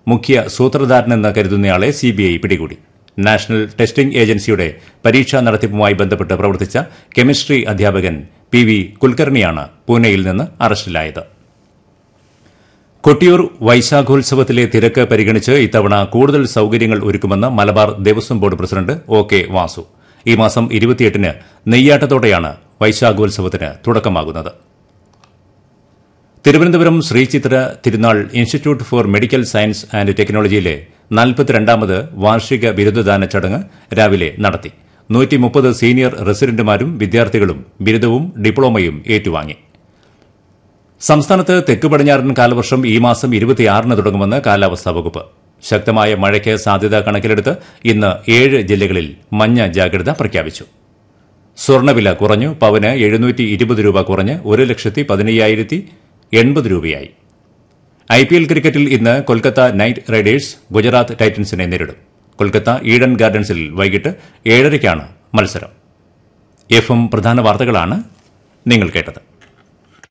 മുഖ്യ സൂത്രധാരനെന്ന് കരുതുന്നയാളെ സിബിഐ പിടികൂടി നാഷണൽ ടെസ്റ്റിംഗ് ഏജൻസിയുടെ പരീക്ഷാ നടത്തിപ്പുമായി ബന്ധപ്പെട്ട് പ്രവർത്തിച്ച കെമിസ്ട്രി അധ്യാപകൻ പി വി കുൽക്കർണിയാണ് പൂനെയിൽ നിന്ന് അറസ്റ്റിലായത് കൊട്ടിയൂർ വൈശാഖോത്സവത്തിലെ തിരക്ക് പരിഗണിച്ച് ഇത്തവണ കൂടുതൽ സൌകര്യങ്ങൾ ഒരുക്കുമെന്ന് Malabar Devaswom board president O K Vasu ഈ മാസം ഇരുപത്തിയെട്ടിന് നെയ്യാട്ടത്തോടെയാണ് വൈശാഖോത്സവത്തിന് തുടക്കമാകുന്നത് Thiruvananthapuram Sree Chitra Thirunal institute for medical science and ടെക്നോളജിയിലെ നാൽപ്പത്തിരണ്ടാമത് വാർഷിക ബിരുദദാന ചടങ്ങ് രാവിലെ നടത്തി നൂറ്റിമുപ്പത് സീനിയർ റെസിഡന്റുമാരും വിദ്യാർത്ഥികളും ബിരുദവും ഡിപ്ലോമയും ഏറ്റുവാങ്ങി സംസ്ഥാനത്ത് തെക്ക് പടിഞ്ഞാറൻ കാലവർഷം ഈ മാസം ഇരുപത്തിയാറിന് തുടങ്ങുമെന്ന് കാലാവസ്ഥാ വകുപ്പ് ശക്തമായ മഴയ്ക്ക് സാധ്യത കണക്കിലെടുത്ത് ഇന്ന് ഏഴ് ജില്ലകളിൽ മഞ്ഞ ജാഗ്രത പ്രഖ്യാപിച്ചു സ്വർണ്ണവില കുറഞ്ഞു പവന് എഴുന്നൂറ്റി ഇരുപത് രൂപ കുറഞ്ഞ് ഒരു ലക്ഷത്തി പതിനയ്യായിരത്തി എൺപത് രൂപയായി ഐ പി എൽ ക്രിക്കറ്റിൽ ഇന്ന് കൊൽക്കത്ത നൈറ്റ് റൈഡേഴ്സ് ഗുജറാത്ത് ടൈറ്റൻസിനെ നേരിടും കൊൽക്കത്ത ഈഡൻ ഗാർഡൻസിൽ വൈകിട്ട് ഏഴരയ്ക്കാണ് മത്സരം എഫ് എം പ്രധാന വാർത്തകളാണ് നിങ്ങൾ കേട്ടത്